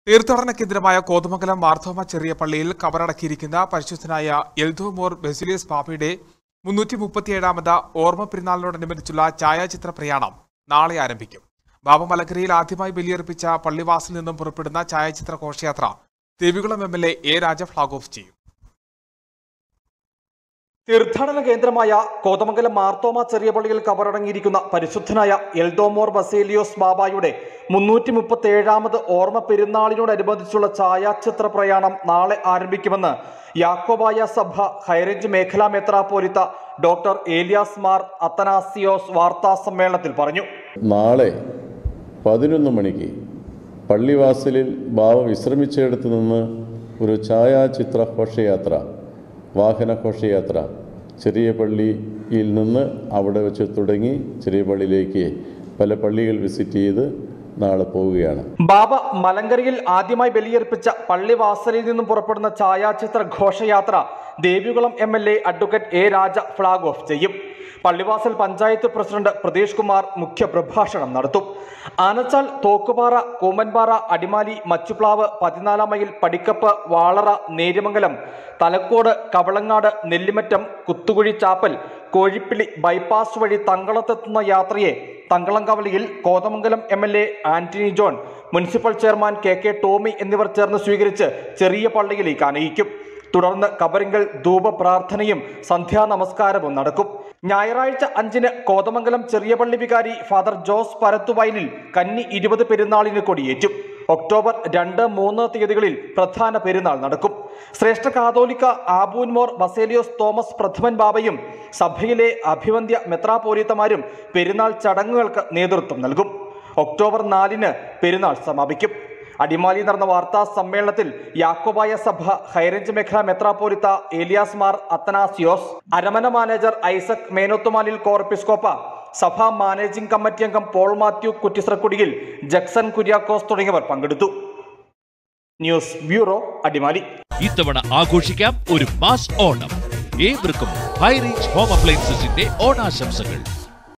തീർത്ഥാടന കേന്ദ്രമായ കോതമംഗലം മാർത്തോമ ചെറിയ പള്ളിയിൽ കബറടക്കിയിരിക്കുന്ന പരിശുദ്ധനായ എൽദോമോർ ബെസിലിയസ് പാപ്പയുടെ മുന്നൂറ്റി മുപ്പത്തിയേഴാമത് ഓർമ്മ പെരുന്നാളിനോടനുബന്ധിച്ചുള്ള ഛായാചിത്ര പ്രയാണം നാളെ ആരംഭിക്കും ബാബ മലക്കരയിൽ ആദ്യമായി ബലിയർപ്പിച്ച പള്ളിവാസിൽ നിന്നും പുറപ്പെടുന്ന ഛായാചിത്ര ഘോഷയാത്ര Devikulam M L A A Raja flag off ചെയ്യും തീർത്ഥാടന കേന്ദ്രമായ കോതമംഗലം മാർത്തോമ ചെറിയ പള്ളിയിൽ കബറടങ്ങിയിരിക്കുന്ന പരിശുദ്ധനായ എൽദോമോർ ബസേലിയോസ് ബാബായുടെ മുന്നൂറ്റി മുപ്പത്തി ഏഴാമത് ഓർമ്മ പെരുന്നാളിനോടനുബന്ധിച്ചുള്ള ഛായാചിത്ര പ്രയാണം നാളെ ആരംഭിക്കുമെന്ന് യാക്കോബായ സഭ ഹൈറേഞ്ച് മേഖലാ മെത്രാപ്പോലിത്ത ഡോക്ടർ ഏലിയാസ് മാർ അത്തനാസിയോസ് വാർത്താ സമ്മേളനത്തിൽ പറഞ്ഞു നാളെ പതിനൊന്ന് മണിക്ക് പള്ളിവാസലിൽ ബാവ വിശ്രമിച്ചിടത്ത് നിന്ന് ഒരു ഛായാചിത്ര ഘോഷയാത്ര വാഹന ഘോഷയാത്ര ചെറിയ പള്ളിയിൽ നിന്ന് അവിടെ വെച്ച് തുടങ്ങി ചെറിയ പള്ളിയിലേക്ക് പല പള്ളികൾ വിസിറ്റ് ചെയ്ത് നാളെ പോവുകയാണ് ബാബ മലങ്കരയിൽ ആദ്യമായി ബലിയർപ്പിച്ച പള്ളിവാസലിൽ നിന്നും പുറപ്പെടുന്ന ഛായാചിത്ര ഘോഷയാത്ര Devikulam M L A advocate A Raja flag off ചെയ്യും പള്ളിവാസൽ പഞ്ചായത്ത് പ്രസിഡന്റ് പ്രതീഷ് കുമാർ മുഖ്യപ്രഭാഷണം നടത്തും ആനച്ചാൽ തോക്കുപാറ കൂമ്പൻപാറ അടിമാലി മച്ചുപ്ലാവ് പതിനാലാം mile Padikkappu Valara Neriamangalam Thalakode Kavalangad Nellimattom Kuthukuzhi chapel Kozhippilly bypass വഴി തങ്കളത്തെത്തുന്ന യാത്രയെ തങ്കളംകവലിയിൽ Kothamangalam M L A Antony John municipal chairman K K Tomy എന്നിവർ ചേർന്ന് സ്വീകരിച്ച് ചെറിയ പള്ളിയിലേക്ക് അനയിക്കും തുടർന്ന് കബറിങ്കൽ ധൂപ പ്രാർത്ഥനയും സന്ധ്യാ നമസ്കാരവും നടക്കും ഞായറാഴ്ച അഞ്ചിന് കോതമംഗലം ചെറിയ പള്ളി വികാരി ഫാദർ ജോസ് പരത്തുവയലിൽ കന്നി ഇരുപത് പെരുന്നാളിന് കൊടിയേറ്റും ഒക്ടോബർ രണ്ട് മൂന്ന് തീയതികളിൽ പ്രധാന പെരുന്നാൾ നടക്കും ശ്രേഷ്ഠ കാതോലിക്ക ആബൂൻമോർ ബസേലിയോസ് തോമസ് പ്രഥമൻ ബാബയും സഭയിലെ അഭിവന്ധ്യ മെത്രാപോലീത്തമാരും പെരുന്നാൾ ചടങ്ങുകൾക്ക് നേതൃത്വം നൽകും ഒക്ടോബർ നാലിന് പെരുന്നാൾ സമാപിക്കും അടിമാലി നടന്ന വാർത്താ സമ്മേളനത്തിൽ യാക്കോബായ സഭ ഹൈറേഞ്ച് മേഖല മെത്രാപ്പോലിത്ത ഏലിയാസ് മാർ അത്തനാസിയോസ് അരമന മാനേജർ ഐസക് മേനോത്തുമാലിൽ കോർപ്പിസ്കോപ്പ സഭാ മാനേജിംഗ് കമ്മിറ്റി അംഗം പോൾ മാത്യു കുറ്റിസ്രക്കുടിയിൽ ജക്സൺ കുര്യാക്കോസ് തുടങ്ങിയവർ പങ്കെടുത്തു ന്യൂസ് ബ്യൂറോ അടിമാലി ഇത്തവണ ആഘോഷിക്കാം ഒരു മാസ് ഓണം ഏവർക്കും ഹൈറേഞ്ച് ഹോം അപ്ലയൻസസിന്റെ ഓണാശംസകൾ